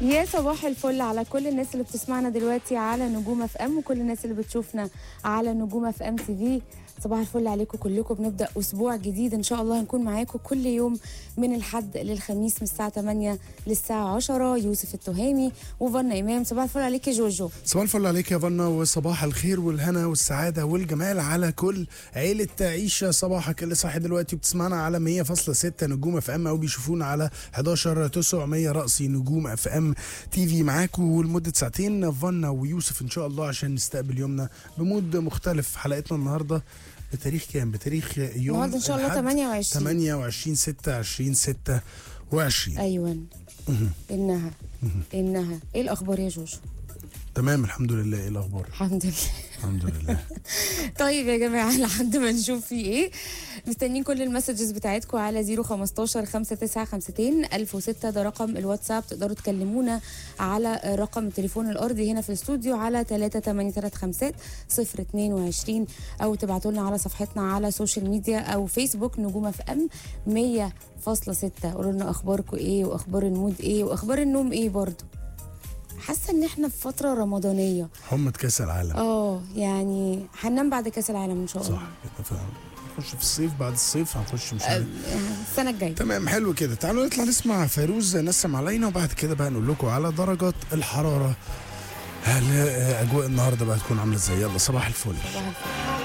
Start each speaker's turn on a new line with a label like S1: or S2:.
S1: يا صباح الفل على كل الناس اللي بتسمعنا دلوقتي على نجوم اف ام وكل الناس اللي بتشوفنا على نجوم اف ام تي في صباح الفل عليكم كلكم بنبدا اسبوع جديد ان شاء الله هنكون معاكم كل يوم من الحد للخميس من الساعه 8 للساعه 10 يوسف التهامي وفنا امام صباح الفل عليك يا جوجو
S2: صباح الفل عليك يا فنا وصباح الخير والهنا والسعادة والجمال على كل عيلة عيشة صباحك اللي صاحي دلوقتي وبتسمعنا على 100.6 نجوم اف ام او بيشوفونا على 11 900 رأسي نجوم اف ام تي في معاكم ولمدة ساعتين فنا ويوسف ان شاء الله عشان نستقبل يومنا بمود مختلف حلقتنا النهارده بتاريخ كام؟ بتاريخ يوم
S1: النهارده ان شاء الله
S2: الأحد
S1: 28
S2: 28 6 20 26
S1: ايوه انها انها ايه الاخبار يا جوجو
S2: تمام الحمد لله ايه الاخبار؟
S1: الحمد لله
S2: الحمد لله
S1: طيب يا جماعه لحد ما نشوف في ايه مستنيين كل المسجز بتاعتكم على 015 5952 1006 ده رقم الواتساب تقدروا تكلمونا على رقم التليفون الارضي هنا في الاستوديو على 3835 022 او تبعتوا لنا على صفحتنا على سوشيال ميديا او فيسبوك نجوم اف ام 100.6 قولوا لنا اخباركم ايه واخبار المود ايه واخبار النوم ايه برضو حاسه ان احنا في فتره رمضانيه
S2: حمى كاس العالم
S1: اه يعني هننام بعد كاس العالم ان شاء الله
S2: صح كده فعلا نخش في الصيف بعد الصيف هنخش مش عارف
S1: السنه الجايه
S2: تمام حلو كده تعالوا نطلع نسمع فيروز نسم علينا وبعد كده بقى نقول لكم على درجات الحراره هل آه، اجواء النهارده بقى تكون عامله ازاي يلا صباح الفل
S1: صباح الفل